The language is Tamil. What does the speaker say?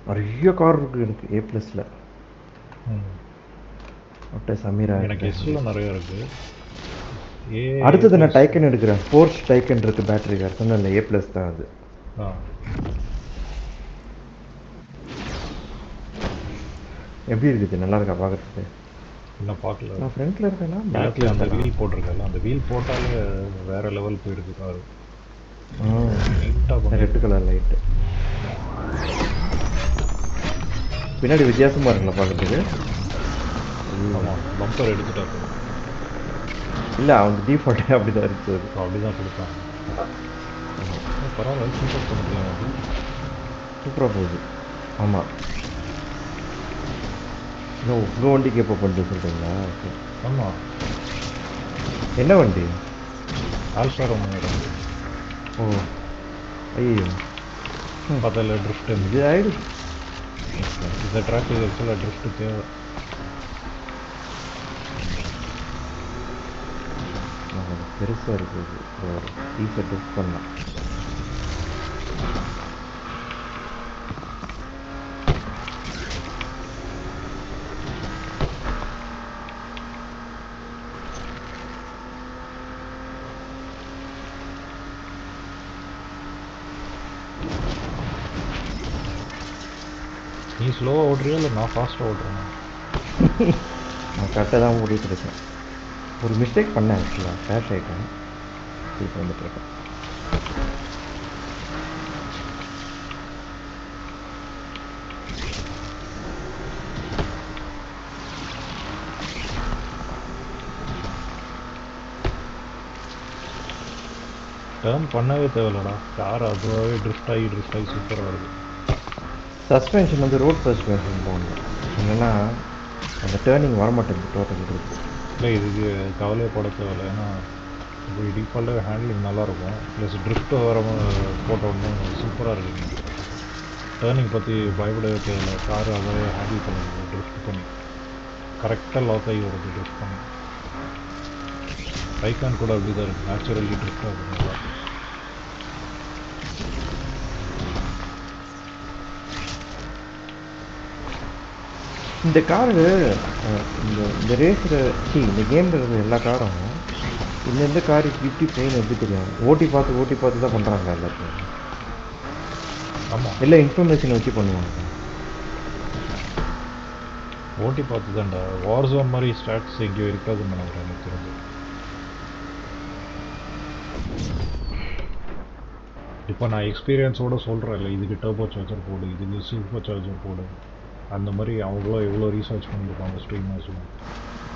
நிறைய கார் இருக்கு எனக்கு ஏ ப்ளஸில் ம். ஒட்டை சமீரா எனக்கு எஸ்ல நிறைய இருக்கு ஏ அடுத்தது நான் டைக்கன் எடுக்கிறேன் ஃபோர்ஸ் டைக்கன் இருக்கு பேட்டரி கார் சொன்னேன்ல ஏ ப்ளஸ் தான் அது ஆ எப்படி இருக்குது நல்லா இருக்கா பார்க்கறதுக்கு இன்னும் பார்க்கல நான் ஃப்ரண்ட்ல இருக்கேன்னா பேக்கில் அந்த பேக்கில் வீல் போட்டிருக்கல அந்த வீல் போட்டாலே வேற லெவல் போயிடுது காரு நீட்டாக பண்ணி ரெட் கலர் லைட்டு பின்னாடி வித்தியாசமா இருக்குல்ல பார்க்கறதுக்கு ஆமாம் பம்பர் எடுத்துட்டாரு இல்ல அவங்க டிஃபால்ட்டே அப்படிதான் இருக்குது அது. அப்படி தான் கொடுத்தாங்க பரவாயில்ல சூப்பர் பண்ணிக்கலாம் அது சூப்பரா போகுது ஆமா இன்னும் உங்க வண்டிக்கு எப்போ பண்ணிட்டு சொல்றீங்களா சரி. ஆமாம் என்ன வண்டி ஆல்ஃபா ரொமேரோ ஓ ஐயோ பார்த்தல ட்ரிஃப்ட் இது ஆயிடுச்சு இந்த ட்ராக் ஆக்சுவலாக ட்ரிஃப்ட் தேவை ஆமா, பெருசா இருக்குது ஈஸியாக டெஸ்ட் பண்ணலாம் நீ ஸ்லோவாக ஓட்டுறியா இல்லை நான் ஃபாஸ்ட்டாக ஓட்டுறேன் நான் கரெக்டாக தான் ஓடிட்டு இருக்கேன் ஒரு மிஸ்டேக் பண்ணேன் ஆக்சுவலாக கிராஷ் ஆகிட்டேன் இப்போ வந்துட்டு இருக்கேன் டேர்ன் பண்ணவே தேவையில்லடா கார் அதுவாகவே ட்ரிஃப்ட் ஆகி ட்ரிஃப்ட் ஆகி சூப்பராக வருது சஸ்பென்ஷன் வந்து ரோட் சஸ்பென்ஷன் போடணும் என்னன்னா அந்த டேர்னிங் வரமாட்டேங்குது டோட்டல் இருக்கு இல்லை இதுக்கு கவலையப்பட தேவையில்ல ஏன்னா இது டிஃபால்ட்டாக ஹேண்ட்லிங் நல்லாயிருக்கும் ப்ளஸ் ட்ரிஃப்ட் வர போட்ட உடனே சூப்பராக இருக்குது டேர்னிங் பற்றி பயப்படவே தேவையில்ல கார் அதாவே ஹேண்டில் பண்ணுது ட்ரிஃப்ட் பண்ணி கரெக்டாக லாக் ஆகி வருது ட்ரிஃப்ட் பண்ணி டைக்கான் கூட அப்படி தான் இருக்குது நேச்சுரலி ட்ரிஃப்ட் ஆகுது நல்லா இந்த காரு இந்த இந்த ரேஸில் சி இந்த கேமில் இருக்கிற எல்லா காரும் இந்த எந்த கார் இப்படி இப்படி போயின்னு எப்படி தெரியும் ஓட்டி பார்த்து ஓட்டி பார்த்து தான் பண்ணுறாங்க எல்லாத்தையும் ஆமாம் எல்லா இன்ஃபர்மேஷன் வச்சு பண்ணுவாங்க ஓட்டி பார்த்து தான்டா வார் ஜோன் மாதிரி ஸ்டாட்ஸ் எங்கேயோ இருக்காதுன்னு நினைக்கிறேன் எனக்கு தெரிஞ்சு இப்போ நான் எக்ஸ்பீரியன்ஸோட சொல்கிறேன்ல இதுக்கு டர்போ சார்ஜர் போடு இதுக்கு சூப்பர் சார்ஜர் போடு அந்த மாதிரி அவங்களோ எவ்வளோ ரீசர்ச் பண்ணியிருப்பாங்க ஸ்ட்ரீமர்ஸும்